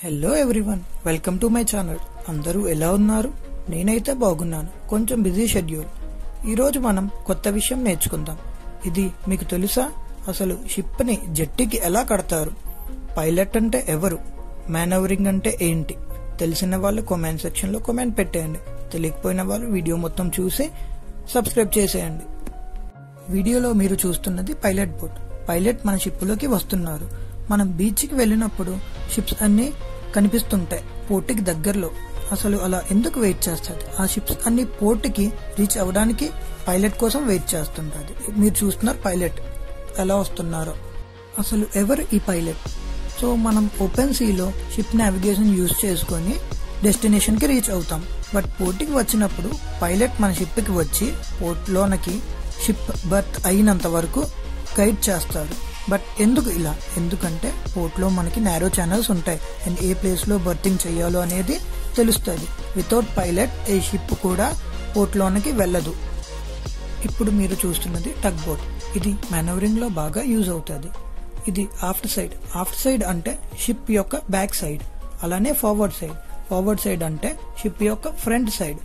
Hello everyone welcome to my channel అందరూ ఎలా ఉన్నారు నేనైతే బాగున్నాను కొంచెం బిజీ షెడ్యూల్ ఈరోజు మనం కొత్త విషయం నేర్చుకుందాం ఇది మీకు తెలుసా అసలు షిప్ ని జట్టికి ఎలా కడతారు పైలట్ అంటే ఎవరు మేనవరింగ్ అంటే ఏంటి తెలిసిన వాళ్ళు కామెంట్ సెక్షన్ లో కామెంట్ పెట్టేయండి తెలియకపోయిన వాళ్ళు వీడియో మొత్తం చూసి సబ్స్క్రైబ్ చేసేయండి వీడియోలో మీరు చూస్తున్నది పైలట్ బోట్ పైలట్ మన షిప్లోకి వస్తున్నారు మనం బీచ్కి వెళ్ళినప్పుడు షిప్స్ అన్ని కనిపిస్తుంటాయి పోర్టుకి దగ్గరలో అసలు అలా ఎందుకు వెయిట్ చేస్తుంది ఆ షిప్స్ అన్ని పోర్టుకి రీచ్ అవ్వడానికి పైలట్ కోసం వెయిట్ చేస్తుంటది మీరు చూస్తున్నారు పైలట్ ఎలా వస్తున్నారో అసలు ఎవరు ఈ పైలట్ సో మనం ఓపెన్ సీలో షిప్ నావిగేషన్ యూజ్ చేసుకొని డెస్టినేషన్ కి రీచ్ అవుతాం బట్ పోర్టుకి వచ్చినప్పుడు పైలట్ మన షిప్ కి వచ్చి పోర్ట్ లోనకి షిప్ బర్త్ అయినంత వరకు గైడ్ చేస్తారు బట్ ఎందుకు ఇలా ఎందుకంటే పోర్ట్ లో మనకి నారో ఛానల్స్ ఉంటాయి అండ్ ఏ ప్లేస్ లో బర్తింగ్ చేయాలో అనేది తెలుస్తుంది వితౌట్ పైలట్ ఏ షిప్ కూడా పోర్ట్ లోనికి వెళ్ళదు ఇప్పుడు మీరు చూస్తున్నది టగ్ బోట్ ఇది మేనవరింగ్ లో బాగా యూజ్ అవుతుంది ఇది ఆఫ్టర్ సైడ్ ఆఫ్టర్ సైడ్ అంటే షిప్ యొక్క బ్యాక్ సైడ్ అలానే ఫార్వర్డ్ సైడ్ ఫార్వర్డ్ సైడ్ అంటే షిప్ యొక్క ఫ్రంట్ సైడ్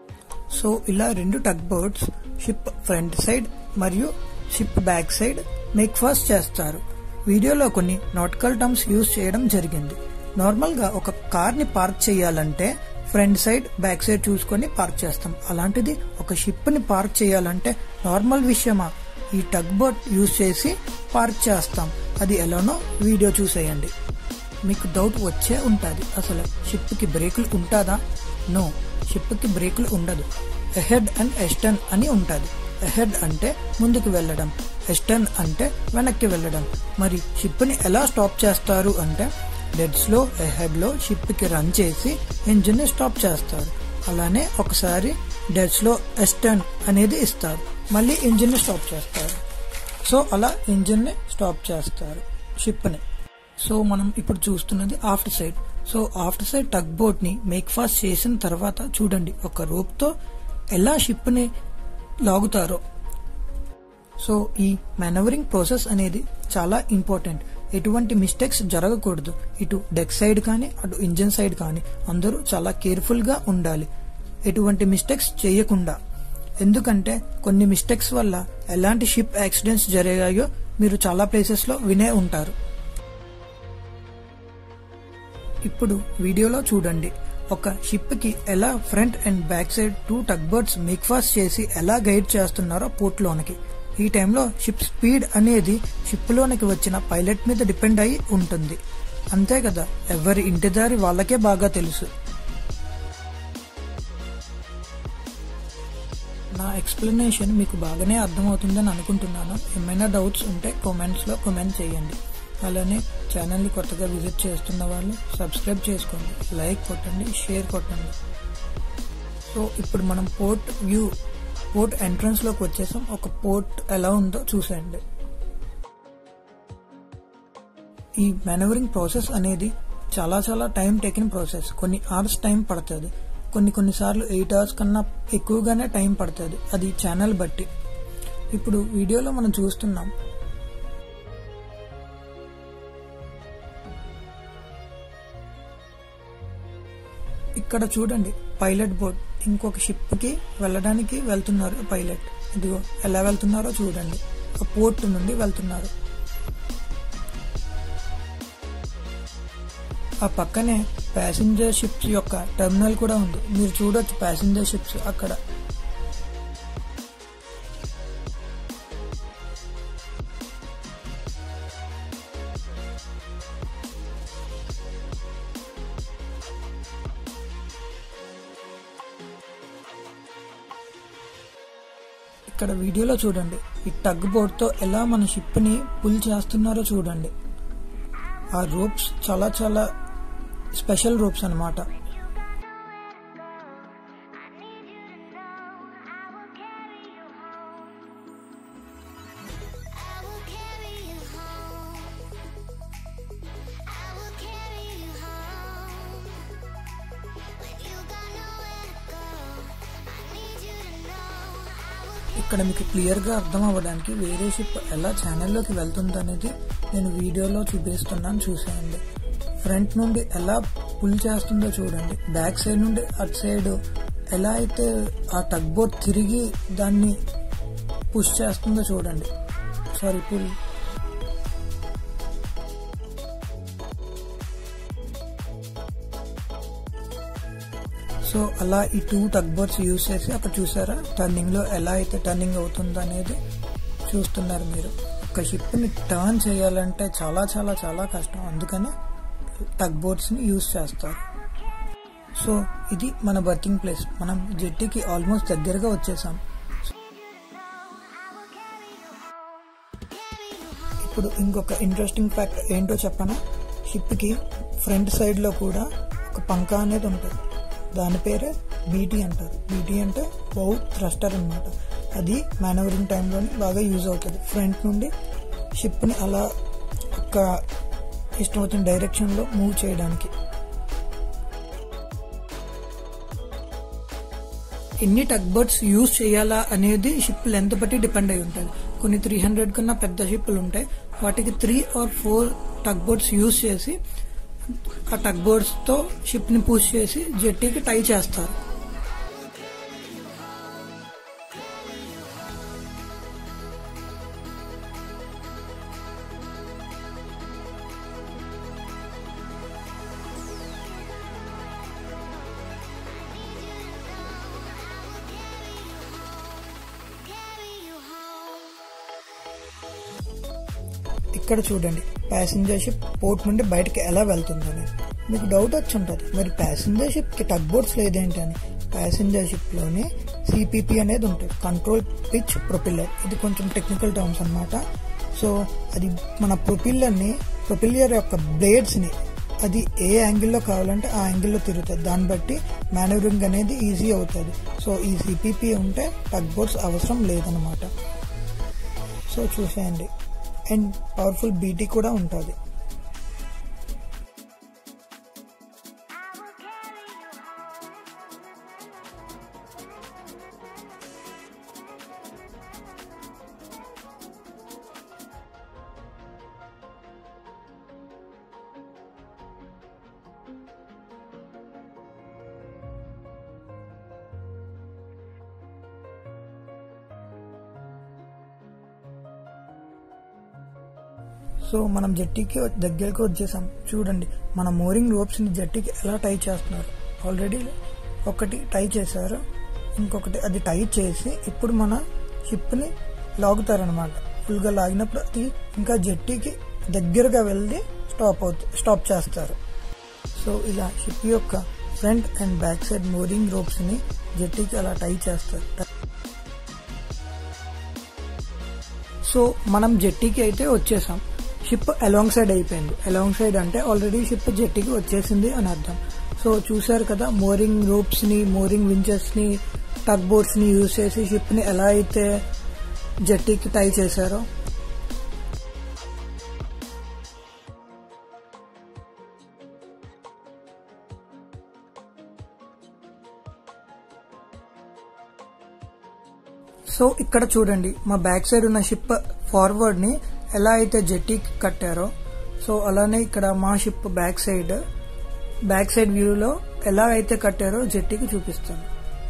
సో ఇలా రెండు tug boats ship front side మరియు ship back side make fast చేస్తారు వీడియోలో కొన్ని నాటికల్ టర్మ్స్ యూజ్ చేయడం జరిగింది నార్మల్ గా ఒక కార్ ని పార్క్ చేయాలంటే ఫ్రంట్ సైడ్ బ్యాక్ సైడ్ చూసుకొని పార్క్ చేస్తాం అలాంటిది ఒక షిప్ ని పార్క్ చేయాలంటే నార్మల్ విషయమా ఈ టగ్ బోట్ యూజ్ చేసి పార్క్ చేస్తాం అది ఎలానో వీడియో చూసేయండి మీకు డౌట్ వచ్చే ఉంటుంది అసలు షిప్ కి బ్రేకులు ఉంటుందా నో షిప్ కి బ్రేకులు ఉండదు ఎహెడ్ అండ్ ఎస్టర్న్ అని ఉంటుంది ఎహెడ్ అంటే ముందుకు వెళ్ళడం ఎస్టర్న్ అంటే వెనక్కి వెళ్ళడం మరి షిప్ ని ఎలా స్టాప్ చేస్తారు అంటే డెడ్ స్లో ఎహెడ్ లో షిప్ కి రన్ చేసి ఇంజిన్ ని స్టాప్ చేస్తారు అలానే ఒకసారి డెడ్ స్లో ఎస్టర్న్ అనేది ఇస్తారు మళ్ళీ ఇంజిన్ ని స్టాప్ చేస్తారు సో అలా ఇంజిన్ ని స్టాప్ చేస్తారు షిప్ ని సో మనం ఇప్పుడు చూస్తున్నది after side so after side tug boat ని మేక్ ఫాస్ట్ చేసిన తర్వాత చూడండి ఒక రోప్ తో ఎలా షిప్ ని లాగుతారో సో ఈ మేనవరింగ్ ప్రాసెస్ అనేది చాలా ఇంపార్టెంట్ ఎటువంటి మిస్టేక్స్ జరగకూడదు ఇటు డెక్ సైడ్ కానీ అటు ఇంజిన్ సైడ్ కానీ అందరూ చాలా కేర్ఫుల్ గా ఉండాలి ఎటువంటి మిస్టేక్స్ చేయకుండా ఎందుకంటే కొన్ని మిస్టేక్స్ వల్ల ఎలాంటి షిప్ యాక్సిడెంట్స్ జరిగాయో మీరు చాలా ప్లేసెస్ లో వినే ఉంటారు ఇప్పుడు వీడియోలో చూడండి ఒక షిప్ కి ఎలా front and back side two tug boats make fast చేసి ఎలా గైడ్ చేస్తున్నారో పోర్ట్ లోనికి ఈ టైంలో షిప్ స్పీడ్ అనేది షిప్ లోనికి వచ్చిన పైలట్ మీద డిపెండ్ అయి ఉంటుంది అంతే కదా ఎవరి ఇంటి దారి వాళ్ళకే బాగా తెలుసు నా ఎక్స్ప్లెనేషన్ మీకు బాగానే అర్థమవుతుందని అనుకుంటున్నాను ఏమైనా డౌట్స్ ఉంటే కామెంట్స్ లో కామెంట్ చేయండి అలానే ఛానల్ని కొత్తగా విజిట్ చేస్తున్న వాళ్ళు సబ్స్క్రైబ్ చేసుకోండి లైక్ కొట్టండి షేర్ కొట్టండి సో ఇప్పుడు మనం పోర్ట్ వ్యూ పోర్ట్ ఎంట్రన్స్ లోకి వచ్చేసాం ఒక పోర్ట్ ఎలా ఉందో చూసేయండి ఈ మేనవరింగ్ ప్రాసెస్ అనేది చాలా చాలా టైం టేకిన ప్రాసెస్ కొన్ని అవర్స్ టైం పడుతుంది కొన్ని కొన్నిసార్లు ఎయిట్ అవర్స్ కన్నా ఎక్కువగానే టైం పడుతుంది అది ఛానల్ బట్టి ఇప్పుడు వీడియోలో మనం చూస్తున్నాం ఇక్కడ చూడండి పైలట్ బోట్ ఇంకొక షిప్ కి వెళ్ళడానికి వెళ్తున్నారు పైలట్ ఇదిగో ఎలా వెళ్తున్నారో చూడండి ఆ పోర్ట్ నుండి వెళ్తున్నారు ఆ పక్కనే ప్యాసింజర్ షిప్స్ యొక్క టెర్మినల్ కూడా ఉంది మీరు చూడొచ్చు ప్యాసింజర్ షిప్స్ అక్కడ ఇక్కడ వీడియోలో చూడండి ఈ టగ్ బోట్ తో ఎలా మన షిప్ ని పుల్ చేస్తున్నారో చూడండి ఆ రోప్స్ చాలా చాలా స్పెషల్ రోప్స్ అనమాట I will carry you home. I will carry you home. When you got nowhere to go, I need you to know. I will ఇక్కడ మీకు క్లియర్ గా అర్థం అవ్వడానికి వేరే షిప్ ఎలా ఛానల్లోకి వెళ్తుంది అనేది నేను వీడియోలో చూపిస్తున్నాను చూసేయండి ఫ్రంట్ నుండి ఎలా పుల్ చేస్తుందో చూడండి బ్యాక్ సైడ్ నుండి అటు సైడ్ ఎలా అయితే ఆ టగ్ బోట్ తిరిగి దాన్ని పుష్ చేస్తుందో చూడండి సారీ పుల్ సో అలా ఈ టూ టగ్ బోట్స్ యూజ్ చేసి అక్కడ చూసారా టర్నింగ్ లో ఎలా అయితే టర్నింగ్ అవుతుందో అనేది చూస్తున్నారు మీరు ఒక షిప్ ని టర్న్ చేయాలంటే చాలా చాలా చాలా కష్టం అందుకనే టగ్ బోట్స్ ని యూజ్ చేస్తారు సో ఇది మన బర్తింగ్ ప్లేస్ మనం జెట్టీకి ఆల్మోస్ట్ దగ్గరగా వచ్చేసాం ఇప్పుడు ఇంకొక ఇంట్రెస్టింగ్ ఫ్యాక్ట్ ఏంటో చెప్పనా షిప్ కి ఫ్రంట్ సైడ్ లో కూడా ఒక పంక అనేది ఉంటుంది దాని పేరే బీటీ అంటారు బీటీ అంటే బౌ థ్రస్టర్ అన్నమాట అది మేనవరింగ్ టైంలోని బాగా యూజ్ అవుతుంది ఫ్రంట్ నుండి షిప్ని అలా ఒక ఇష్టం వచ్చిన డైరెక్షన్లో మూవ్ చేయడానికి ఎన్ని టగ్ బర్డ్స్ యూజ్ చేయాలా అనేది షిప్ లెంత్ బట్టి డిపెండ్ అయి ఉంటుంది కొన్ని త్రీ హండ్రెడ్ కన్నా పెద్ద షిప్లు ఉంటాయి వాటికి three or four tug boats use చేసి ఆ టగ్ బోర్డ్స్ తో షిప్ ని పుష్ చేసి జెట్టీకి టై చేస్తారు Carry you home. ఇక్కడ చూడండి ప్యాసింజర్ షిప్ పోర్ట్ నుండి బయటకి ఎలా వెళ్తుందని మీకు డౌట్ వచ్చి ఉంటుంది మరి ప్యాసింజర్ షిప్ కి టగ్ బోర్డ్స్ లేదేంటి అని ప్యాసింజర్ షిప్ లోనే సిపిపి అనేది ఉంటుంది కంట్రోల్ పిచ్ ప్రొపిల్లర్ ఇది కొంచెం టెక్నికల్ టర్మ్స్ అన్నమాట సో అది మన ప్రొపిల్లర్ ని ప్రొపిల్లర్ యొక్క బ్లేడ్స్ ని అది ఏ యాంగిల్లో కావాలంటే ఆ యాంగిల్లో తిరుగుతుంది దాన్ని బట్టి మేనేవరింగ్ అనేది ఈజీ అవుతుంది సో ఈ సిపిపి ఉంటే టగ్ బోర్డ్స్ అవసరం లేదనమాట సో చూసేయండి అండ్ పవర్ఫుల్ బీటీ కూడా ఉంటుంది సో మనం జట్టీకి దగ్గరికి వచ్చేసాం చూడండి మన మోరింగ్ రోప్స్ ని జట్టీకి ఎలా టై చేస్తున్నారు ఆల్రెడీ ఒకటి టై చేశారు ఇంకొకటి అది టై చేసి ఇప్పుడు మన షిప్ ని లాగుతారనమాట ఫుల్ గా లాగినప్పుడు అది ఇంకా జట్టీకి దగ్గరగా వెళ్ళి స్టాప్ అవుతుంది స్టాప్ చేస్తారు సో ఇలా షిప్ యొక్క front and back side mooring ropes ని జట్టీకి అలా టై చేస్తారు సో మనం జెట్టీకి అయితే వచ్చేసాం షిప్ అలాంగ్ సైడ్ అయిపోయింది అలాంగ్ సైడ్ అంటే ఆల్రెడీ షిప్ జెట్టీకి వచ్చేసింది అని అర్థం సో చూసారు కదా మోరింగ్ రోప్స్ ని మోరింగ్ వించెస్ ని టగ్ బోట్స్ ని యూజ్ చేసి షిప్ ని ఎలా అయితే జెట్టీకి టై చేశారో సో ఇక్కడ చూడండి మా బ్యాక్ సైడ్ ఉన్న షిప్ ఫార్వర్డ్ ని ఎలా అయితే జెట్టీకి కట్టారో సో అలానే ఇక్కడ మా ship back side back side వ్యూలో ఎలా అయితే కట్టారో జెట్టీకి చూపిస్తాను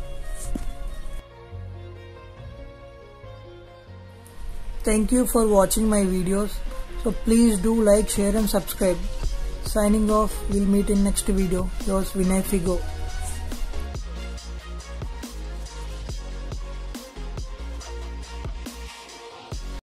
thank you for watching my videos so please do like share and subscribe signing off we'll meet in next video yours vinay figo